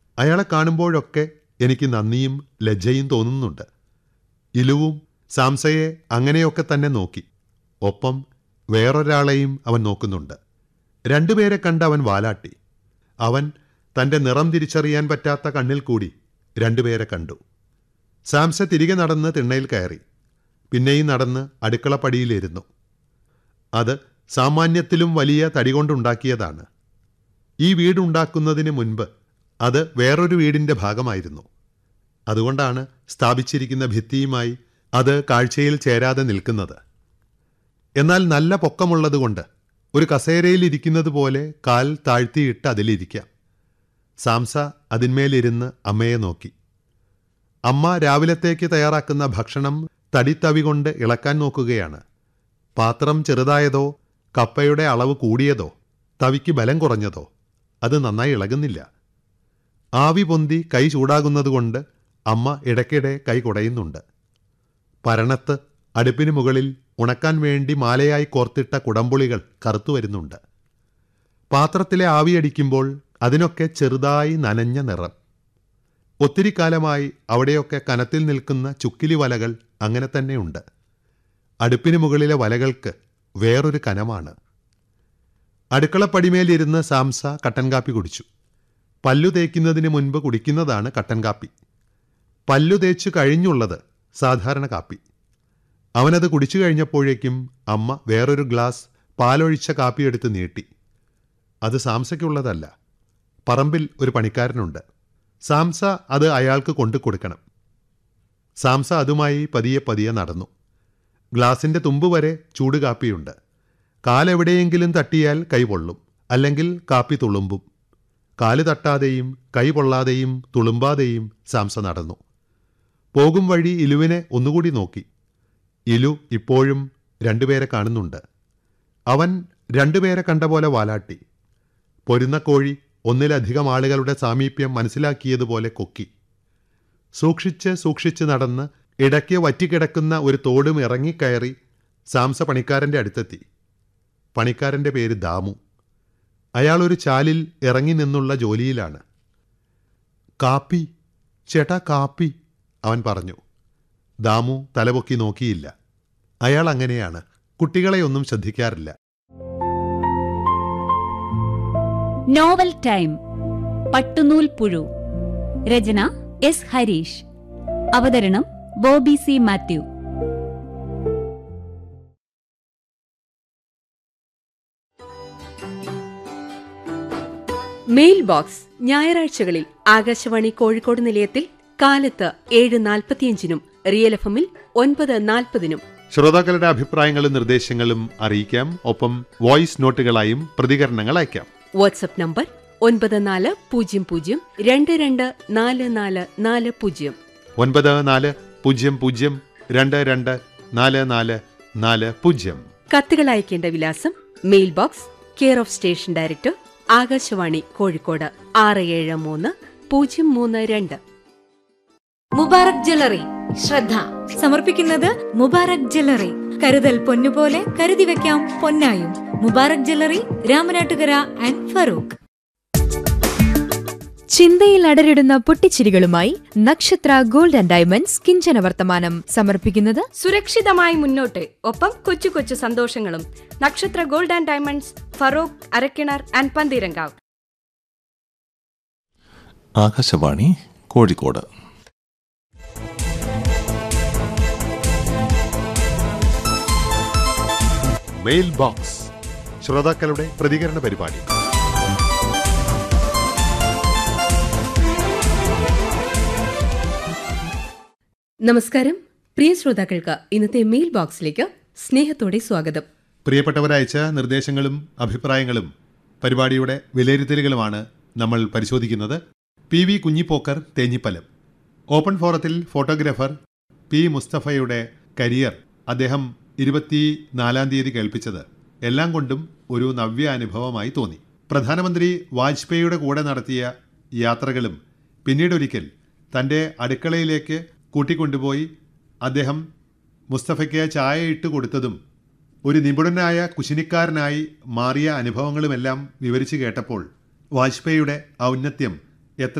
അയാളെ കാണുമ്പോഴൊക്കെ എനിക്ക് നന്ദിയും ലജ്ജയും തോന്നുന്നുണ്ട് ഇലുവും സാംസയെ അങ്ങനെയൊക്കെ തന്നെ നോക്കി ഒപ്പം വേറൊരാളെയും അവൻ നോക്കുന്നുണ്ട് രണ്ടുപേരെ കണ്ട് അവൻ വാലാട്ടി അവൻ തൻ്റെ നിറം തിരിച്ചറിയാൻ പറ്റാത്ത കണ്ണിൽ കൂടി രണ്ടുപേരെ കണ്ടു സാംസ തിരികെ നടന്ന് തിണ്ണയിൽ കയറി പിന്നെയും നടന്ന് അടുക്കളപ്പടിയിലിരുന്നു അത് സാമാന്യത്തിലും വലിയ തടി കൊണ്ടുണ്ടാക്കിയതാണ് ഈ വീടുണ്ടാക്കുന്നതിന് മുൻപ് അത് വേറൊരു വീടിൻ്റെ ഭാഗമായിരുന്നു അതുകൊണ്ടാണ് സ്ഥാപിച്ചിരിക്കുന്ന ഭിത്തിയുമായി അത് കാഴ്ചയിൽ ചേരാതെ നിൽക്കുന്നത് എന്നാൽ നല്ല പൊക്കമുള്ളതുകൊണ്ട് ഒരു കസേരയിൽ ഇരിക്കുന്നത് പോലെ കാൽ താഴ്ത്തിയിട്ട് അതിലിരിക്കാം സാംസ അതിന്മേലിരുന്ന് അമ്മയെ നോക്കി അമ്മ രാവിലത്തേക്ക് തയ്യാറാക്കുന്ന ഭക്ഷണം തടിത്തവി കൊണ്ട് ഇളക്കാൻ നോക്കുകയാണ് പാത്രം ചെറുതായതോ കപ്പയുടെ അളവ് കൂടിയതോ തവിക്ക് ബലം കുറഞ്ഞതോ അത് നന്നായി ഇളകുന്നില്ല ആവി പൊന്തി കൈ ചൂടാകുന്നതുകൊണ്ട് അമ്മ ഇടയ്ക്കിടെ കൈ കുടയുന്നുണ്ട് പരണത്ത് അടുപ്പിന് മുകളിൽ ഉണക്കാൻ വേണ്ടി മാലയായി കോർത്തിട്ട കുടംപുളികൾ കറുത്തു വരുന്നുണ്ട് പാത്രത്തിലെ ആവിയടിക്കുമ്പോൾ അതിനൊക്കെ ചെറുതായി നനഞ്ഞ നിറം ഒത്തിരി കാലമായി അവിടെയൊക്കെ കനത്തിൽ നിൽക്കുന്ന ചുക്കിലി വലകൾ അങ്ങനെ തന്നെയുണ്ട് അടുപ്പിന് മുകളിലെ വലകൾക്ക് വേറൊരു കനമാണ് അടുക്കളപ്പടിമേലിരുന്ന് സാംസ കട്ടൻ കാപ്പി കുടിച്ചു പല്ലു തേക്കുന്നതിന് മുൻപ് കുടിക്കുന്നതാണ് കട്ടൻ കാപ്പി പല്ലു തേച്ചു കഴിഞ്ഞുള്ളത് സാധാരണ കാപ്പി അവനത് കുടിച്ചു കഴിഞ്ഞപ്പോഴേക്കും അമ്മ വേറൊരു ഗ്ലാസ് പാലൊഴിച്ച കാപ്പിയെടുത്ത് നീട്ടി അത് സാംസയ്ക്കുള്ളതല്ല പറമ്പിൽ ഒരു പണിക്കാരനുണ്ട് സാംസ അത് അയാൾക്ക് കൊണ്ടു കൊടുക്കണം സാംസ അതുമായി പതിയെ പതിയെ നടന്നു ഗ്ലാസിന്റെ തുമ്പ് വരെ ചൂട് കാപ്പിയുണ്ട് കാലെവിടെയെങ്കിലും തട്ടിയാൽ കൈ പൊള്ളും അല്ലെങ്കിൽ കാപ്പി തുളുമ്പും കാല് തട്ടാതെയും കൈ പൊള്ളാതെയും തുളുമ്പാതെയും സാംസ നടന്നു പോകും വഴി ഇലുവിനെ ഒന്നുകൂടി നോക്കി ഇലു ഇപ്പോഴും രണ്ടുപേരെ കാണുന്നുണ്ട് അവൻ രണ്ടുപേരെ കണ്ട പോലെ വാലാട്ടി പൊരുന്ന കോഴി ഒന്നിലധികം ആളുകളുടെ സാമീപ്യം മനസ്സിലാക്കിയതുപോലെ കൊക്കി സൂക്ഷിച്ച് സൂക്ഷിച്ച് നടന്ന് ഇടയ്ക്ക് വറ്റിക്കിടക്കുന്ന ഒരു തോടും ഇറങ്ങിക്കയറി സാംസ പണിക്കാരൻ്റെ അടുത്തെത്തി പണിക്കാരൻ്റെ പേര് ദാമു അയാൾ ഒരു ചാലിൽ ഇറങ്ങി നിന്നുള്ള ജോലിയിലാണ് കാപ്പി ചേട്ടാ കാപ്പി അവൻ പറഞ്ഞു ദാമു തലപൊക്കി നോക്കിയില്ല അയാൾ അങ്ങനെയാണ് കുട്ടികളെയൊന്നും ശ്രദ്ധിക്കാറില്ല നോവൽ ടൈം പട്ടുനൂൽ പുഴു രചന എസ് ഹരീഷ് അവതരണം Bobby C Mathew mail box ഞായറാഴ്ചകളിൽ ആകാശവാണി കോഴിക്കോട് നിലയത്തിൽ കാലത്ത് ഏഴ് നാൽപ്പത്തിയഞ്ചിനും റിയൽ എഫ് എമ്മിൽ ഒൻപത് നാൽപ്പതിനും ശ്രോതാക്കളുടെ അഭിപ്രായങ്ങളും നിർദ്ദേശങ്ങളും അറിയിക്കാം ഒപ്പം വോയിസ് നോട്ടുകളായും പ്രതികരണങ്ങൾ അയക്കാം വാട്സപ്പ് നമ്പർ ഒൻപത് നാല് പൂജ്യം പൂജ്യം രണ്ട് രണ്ട് നാല് നാല് നാല് പൂജ്യം ഒൻപത് നാല് പൂജ്യം പൂജ്യം രണ്ട് രണ്ട് നാല് നാല് നാല് പൂജ്യം കത്തുകൾ അയക്കേണ്ട വിലാസം mail box care of station director Akashvani Kozhikode ആറ് ഏഴ് മൂന്ന് പൂജ്യം മൂന്ന് രണ്ട് മുബാറക് ജ്വല്ലറി ശ്രദ്ധ സമർപ്പിക്കുന്നത് മുബാറക് ജ്വല്ലറി കരുതൽ പൊന്നുപോലെ കരുതി വെക്കാം പൊന്നായും മുബാറക് ജ്വല്ലറി രാമനാട്ടുകര ആൻഡ് ഫറൂഖ് ചിന്തയിൽ അടരിടുന്ന പൊട്ടിച്ചിരികളുമായി നക്ഷത്ര ഗോൾഡ് ആൻഡ് ഡയമണ്ട്സ് കിഞ്ചന വർത്തമാനം സമർപ്പിക്കുന്നത് സുരക്ഷിതമായി മുന്നോട്ട് ഒപ്പം കൊച്ചു കൊച്ചു സന്തോഷങ്ങളും Nakshatra gold and diamonds Feroke Arakkinar and Pantheerankavu Akashvani Kozhikode mail box ശ്രോതാക്കളുടെ പ്രതികരണ പരിപാടി നമസ്കാരം പ്രിയ ശ്രോതാക്കൾക്ക് ഇന്നത്തെ മെയിൽ ബോക്സിലേക്ക് സ്നേഹത്തോടെ സ്വാഗതം പ്രിയപ്പെട്ടവരയച്ച നിർദ്ദേശങ്ങളും അഭിപ്രായങ്ങളും പരിപാടിയുടെ വിലയിരുത്തലുകളുമാണ് നമ്മൾ പരിശോധിക്കുന്നത് P V Kunhipokker Thenhipalam open ഫോറത്തിൽ ഫോട്ടോഗ്രാഫർ പി മുസ്തഫയുടെ കരിയർ അദ്ദേഹം ഇരുപത്തി നാലാം തീയതി കേൾപ്പിച്ചത് എല്ലാം കൊണ്ടും ഒരു നവ്യ അനുഭവമായി തോന്നി പ്രധാനമന്ത്രി വാജ്പേയിയുടെ കൂടെ നടത്തിയ യാത്രകളും പിന്നീടൊരിക്കൽ തൻ്റെ അടുക്കളയിലേക്ക് കൂട്ടിക്കൊണ്ടുപോയി അദ്ദേഹം മുസ്തഫയ്ക്ക് ചായ ഇട്ട് കൊടുത്തതും ഒരു നിപുണനായ കുശിനിക്കാരനായി മാറിയ അനുഭവങ്ങളുമെല്ലാം വിവരിച്ചു കേട്ടപ്പോൾ വാജ്പേയിയുടെ ഔന്നത്യം